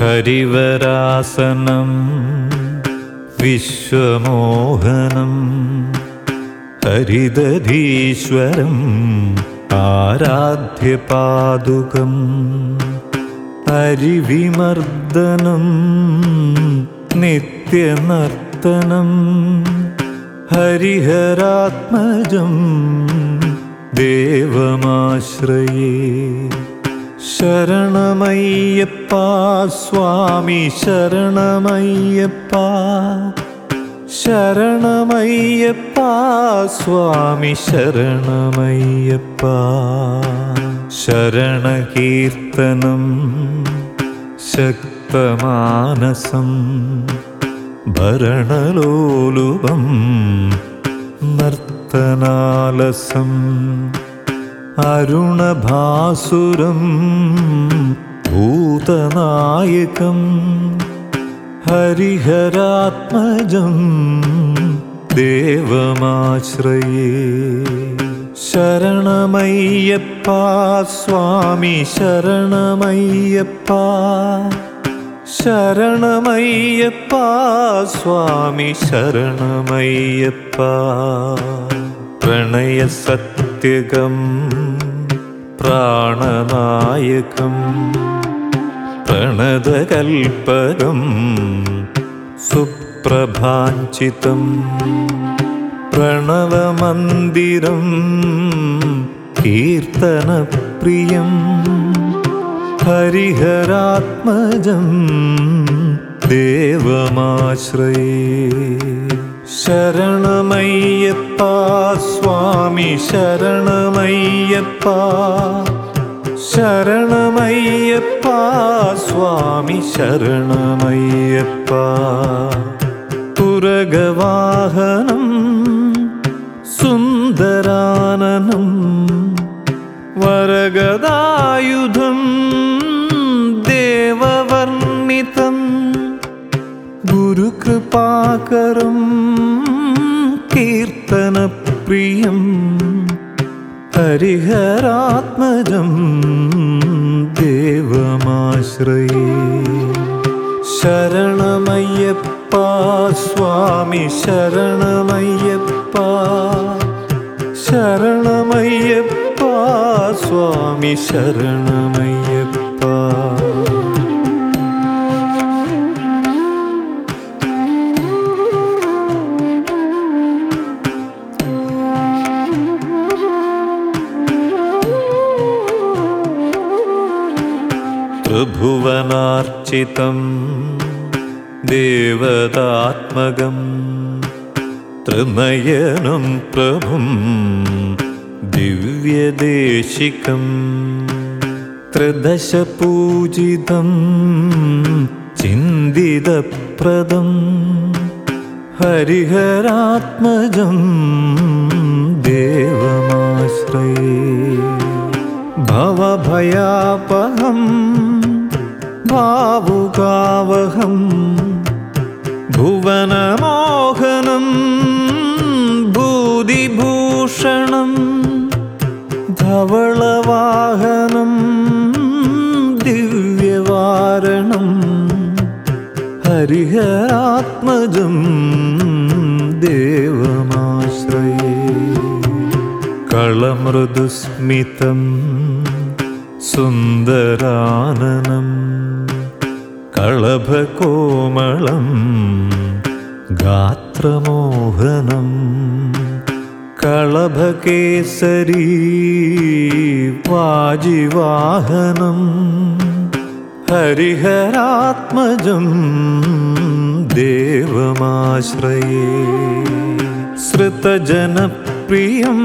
ഹരിവരാസനം വിശ്വമോഹനം ഹരിദധീശ്വരം ആരാധ്യപാദുകം ഹരിവിമർദ്ദനം നിത്യനർത്തനം ഹരിഹരാത്മജം ദേവമാശ്രയേ ശരണമയ്യപ്പ സ്വാമി ശരണമയ്യപ്പ ശരണമയ്യപ്പ സ്വാമി ശരണമയ്യപ്പ ശരണകീർത്തനം ശക്തമാനസം ഭരണലോലുപം നർത്തനാലസം അരുണഭാസുരം ഭൂതനായകം ഹരിഹരാത്മജം ദേവമാശ്രയേ ശരണമയ്യപ്പ സ്വാമി ശരണമയ്യപ്പ ശരണമയ്യപ്പ സ്വാമി ശരണമയ്യപ്പ പ്രണയസത്യകം പ്രാണനായകം പ്രണതകൽപ്പകം സുപ്രഭാഞ്ചിതം പ്രണവമന്ദിരം കീർത്തനപ്രിയം ഹരിഹരാത്മജം ദേവമാശ്രയേ ശരണമയ്യപ്പ സ്വാമി ശരണമയ്യപ്പ ശരണമയ്യപ്പ സ്വാമി ശരണമയ്യപ്പ തുരഗവാഹനം സുന്ദരാനനം വരഗദായുധം ദേവവർണിതം ഗുരുകൃപാകരം കീർത്തനപ്രിയം ഹരിഹരാത്മജം ദേവമാശ്രയേ ശരണമയ്യപ്പ സ്വാമി ശരണമയ്യപ്പ ശരണമയ്യപ്പ സ്വാമി ശരണമയ്യപ്പ त्रिभुवनार्चितं देवतात्मकं त्रिनयनं प्रभुं दिव्यदेशिकं त्रिदशपूजितं चिन्तितप्रदं हरिहरात्मजं देवमाश्रये भवभयापहं भावुकावहं भुवनमोहनं भूदिभूषणं धवളവാഹനം ദിവ്യവാരണം ഹരിഹരാത്മജം ദേവമാശ്രയേ കളമൃദുസ്മിതം സുന്ദരാനനം കളഭകോമളം ഗാത്രമോഹനം കളഭകേസരീ വാജിവാഹനം ഹരിഹരാത്മജം ദേവമാശ്രയേ ശ്രുതജനപ്രിയം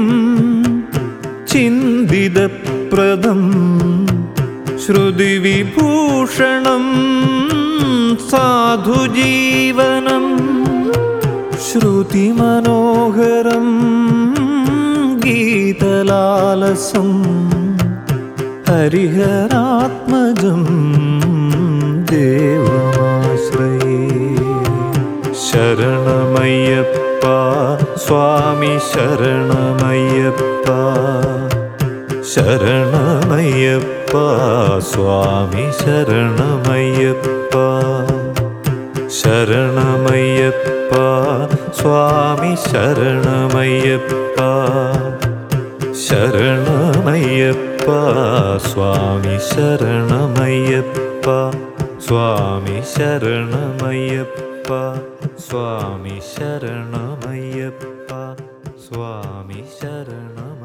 ചിന്തിതപ്രദം ശ്രുതിവിഭൂഷണം സാധുജീവനം ശ്രുതിമനോഹരം ഗീതലാലസം ഹരിഹരാത്മജം ദേവമാശ്രയേ ശരണമയ്യപ്പ സ്വാമി ശരണമയ്യപ്പ ശരണമയ്യപ്പ സ്വാമി ശരണമയ്യപ്പ ശരണമയ്യപ്പ സ്വാമി ശരണമയ്യപ്പ ശരണമയ്യപ്പ സ്വാമി ശരണമയ്യപ്പ സ്വാമി ശരണമയ്യപ്പ സ്വാമി ശരണമയ്യപ്പ സ്വാമി ശരണം